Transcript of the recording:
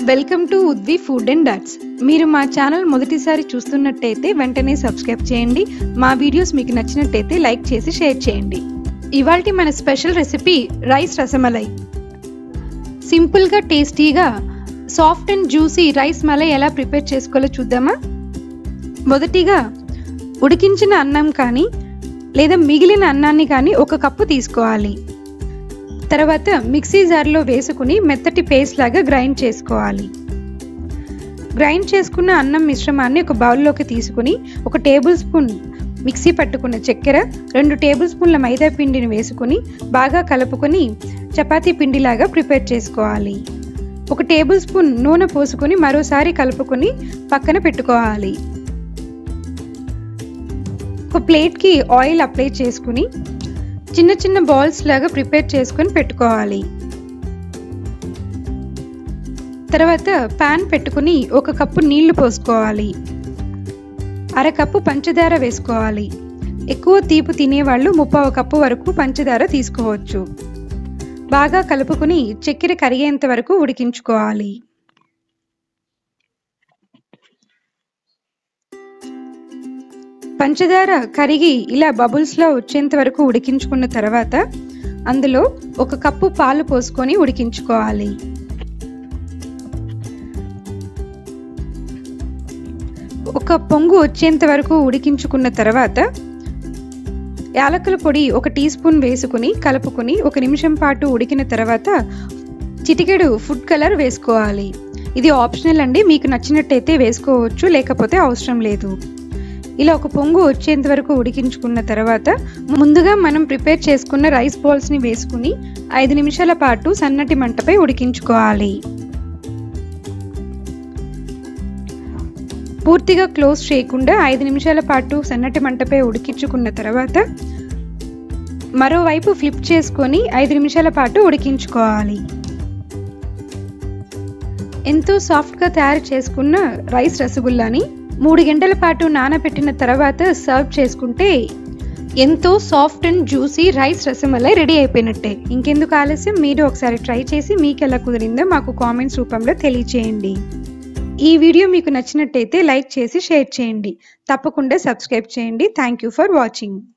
welcome to ఉద్వి food and డట్స్ మీరు మా ఛానల్ మొదటిసారి చూస్తున్నట్టయితే వెంటనే సబ్స్క్రైబ్ చేయండి మా వీడియోస్ మీకు నచ్చినట్టయితే లైక్ చేసి షేర్ చేయండి ఇవాల్టి మన స్పెషల్ రెసిపీ రైస్ రసమలై సింపుల్గా టేస్టీగా soft and juicy rice malai ఎలా ప్రిపేర్ చేసుకోవాలో చూద్దామా మొదటిగా ఉడికించిన అన్నం కానీ లేదా మిగిలిన అన్నాన్ని కానీ ఒక కప్పు తీసుకోవాలి తర్వాత మిక్సీ జార్లో వేసుకుని మెత్తటి పేస్ట్ లాగా గ్రైండ్ చేసుకోవాలి గ్రైండ్ చేసుకున్న అన్నం మిశ్రమాన్ని ఒక బౌల్లోకి తీసుకుని ఒక టేబుల్ స్పూన్ మిక్సీ పట్టుకున్న చక్కెర రెండు టేబుల్ స్పూన్ల మైదా పిండిని వేసుకుని బాగా కలుపుకొని చపాతీ పిండిలాగా ప్రిపేర్ చేసుకోవాలి ఒక టేబుల్ స్పూన్ నూనె పోసుకొని మరోసారి కలుపుకొని పక్కన పెట్టుకోవాలి ఒక ప్లేట్కి ఆయిల్ అప్లై చేసుకుని చిన్న చిన్న బాల్స్ లాగా ప్రిపేర్ చేసుకొని పెట్టుకోవాలి తర్వాత పాన్ పెట్టుకుని ఒక కప్పు నీళ్లు పోసుకోవాలి అరకప్పు పంచదార వేసుకోవాలి ఎక్కువ తీపి తినేవాళ్ళు ముప్పావు కప్పు వరకు పంచదార తీసుకోవచ్చు బాగా కలుపుకుని చక్కెర కరిగేంత వరకు ఉడికించుకోవాలి పంచదార కరిగి ఇలా బబుల్స్లో వచ్చేంత వరకు ఉడికించుకున్న తర్వాత అందులో ఒక కప్పు పాలు పోసుకొని ఉడికించుకోవాలి ఒక పొంగు వచ్చేంత వరకు ఉడికించుకున్న తర్వాత యాలకుల పొడి ఒక టీ స్పూన్ వేసుకుని కలుపుకొని ఒక నిమిషం పాటు ఉడికిన తర్వాత చిటికెడు ఫుడ్ కలర్ వేసుకోవాలి ఇది ఆప్షనల్ అండి మీకు నచ్చినట్టయితే వేసుకోవచ్చు లేకపోతే అవసరం లేదు ఇలా ఒక పొంగు వచ్చేంత వరకు ఉడికించుకున్న తర్వాత ముందుగా మనం ప్రిపేర్ చేసుకున్న రైస్ బాల్స్ని వేసుకుని ఐదు నిమిషాల పాటు సన్నటి మంటపై ఉడికించుకోవాలి పూర్తిగా క్లోజ్ చేయకుండా ఐదు నిమిషాల పాటు సన్నటి మంటపై ఉడికించుకున్న తర్వాత మరోవైపు ఫ్లిప్ చేసుకొని ఐదు నిమిషాల పాటు ఉడికించుకోవాలి ఎంతో సాఫ్ట్గా తయారు చేసుకున్న రైస్ రసగుల్లాని మూడు గంటల పాటు నానబెట్టిన తర్వాత సర్వ్ చేసుకుంటే ఎంతో soft and juicy rice rasmalai ready అయిపోయినట్టే ఇంకెందుకు ఆలస్యం మీరు ఒకసారి ట్రై చేసి మీకు ఎలా కుదిరిందో మాకు కామెంట్స్ రూపంలో తెలియచేయండి ఈ వీడియో మీకు నచ్చినట్టయితే లైక్ చేసి షేర్ చేయండి తప్పకుండా సబ్స్క్రైబ్ చేయండి థ్యాంక్ యూ ఫర్ వాచింగ్